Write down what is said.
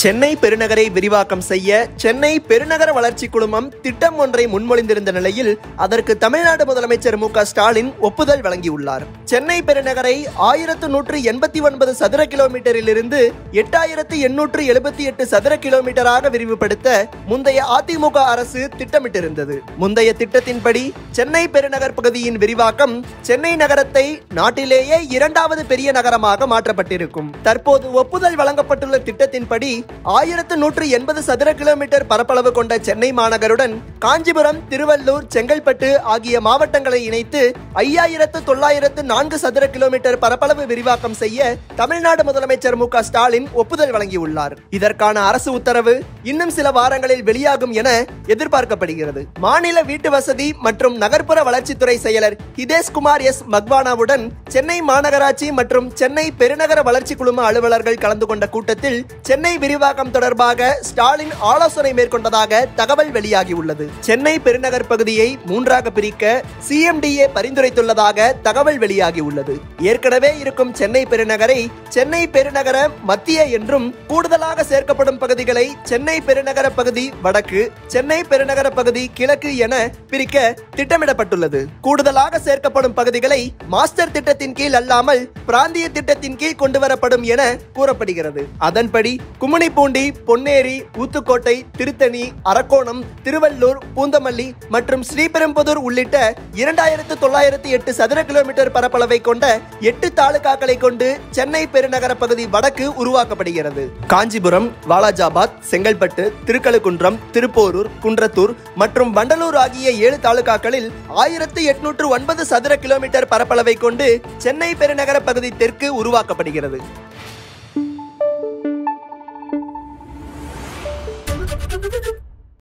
சென்னை பெருநகரை விரிவாக்கம் செய்ய சென்னை பெருநகர வளர்ச்சி குழுமம் திட்டம் ஒன்றை முன்மொழிந்திருந்த நிலையில் அதற்கு தமிழ்நாடு முதலமைச்சர் மு க ஸ்டாலின் ஒப்புதல் வழங்கியுள்ளார் சென்னை பெருநகரை ஆயிரத்து நூற்று எண்பத்தி ஒன்பது சதுர கிலோமீட்டரில் இருந்து எட்டாயிரத்து எண்ணூற்று எழுபத்தி எட்டு சதுர கிலோமீட்டராக விரிவுபடுத்த முந்தைய அதிமுக அரசு திட்டமிட்டிருந்தது முந்தைய திட்டத்தின்படி சென்னை பெருநகர் பகுதியின் விரிவாக்கம் சென்னை நகரத்தை நாட்டிலேயே இரண்டாவது பெரிய நகரமாக மாற்றப்பட்டிருக்கும் தற்போது ஒப்புதல் வழங்கப்பட்டுள்ள திட்டத்தின்படி ஆயிரத்து நூற்று எண்பது சதுர கிலோமீட்டர் பரப்பளவு கொண்ட சென்னை மாநகருடன் காஞ்சிபுரம் திருவள்ளூர் செங்கல்பட்டு ஆகிய மாவட்டங்களை இணைத்து ஐயாயிரத்து தொள்ளாயிரத்து நான்கு சதுர கிலோமீட்டர் பரப்பளவு விரிவாக்கம் செய்ய தமிழ்நாடு முதலமைச்சர் மு க ஸ்டாலின் ஒப்புதல் வழங்கியுள்ளார் இதற்கான அரசு உத்தரவு இன்னும் சில வாரங்களில் வெளியாகும் என எதிர்பார்க்கப்படுகிறது மாநில வீட்டு வசதி மற்றும் நகர்ப்புற வளர்ச்சித்துறை செயலர் ஹிதேஷ்குமார் எஸ் மக்வானாவுடன் சென்னை மாநகராட்சி மற்றும் சென்னை பெருநகர வளர்ச்சி குழும அலுவலர்கள் கலந்து கொண்ட கூட்டத்தில் சென்னை விரிவாக்கம் தொடர்பாக ஸ்டாலின் ஆலோசனை மேற்கொண்டதாக தகவல் வெளியாகியுள்ளது சென்னை பெருநகர் பகுதியை மூன்றாக பிரிக்க சிஎம்டிஏ பரிந்துரைத்துள்ளதாக தகவல் வெளியாகியுள்ளது ஏற்கனவே இருக்கும் சென்னை பெருநகரை சென்னை பெருநகர மத்திய என்றும் கூடுதலாக சேர்க்கப்படும் பகுதிகளை சென்னை பெருநகர பகுதி வடக்கு சென்னை பெருநகர பகுதி கிழக்கு என பிரிக்க திட்டமிடப்பட்டுள்ளது கூடுதலாக சேர்க்கப்படும் பகுதிகளை மாஸ்டர் திட்டத்தின் கீழ் அல்லாமல் பிராந்திய திட்டத்தின் கீழ் கொண்டு வரப்படும் என கூறப்படுகிறது அதன்படி கும்மிணிப்பூண்டி பொன்னேரி ஊத்துக்கோட்டை திருத்தணி அரக்கோணம் திருவள்ளூர் பூந்தமல்லி மற்றும் ஸ்ரீபெரும்புதூர் உள்ளிட்ட இரண்டாயிரத்து தொள்ளாயிரத்து எட்டு சதுர கிலோமீட்டர் பரப்பளவை கொண்ட எட்டு தாலுகாக்களை கொண்டு சென்னை பெருநகர பகுதி வடக்கு உருவாக்கப்படுகிறது காஞ்சிபுரம் வாலாஜாபாத் செங்கல்பட்டு திருக்கழுக்குன்றம் திருப்போரூர் குன்றத்தூர் மற்றும் வண்டலூர் ஆகிய ஏழு தாலுகாக்களில் ஆயிரத்து எட்நூற்று ஒன்பது சதுர கிலோமீட்டர் பரப்பளவை கொண்டு சென்னை பெருநகர பகுதி தெற்கு உருவாக்கப்படுகிறது Thank you.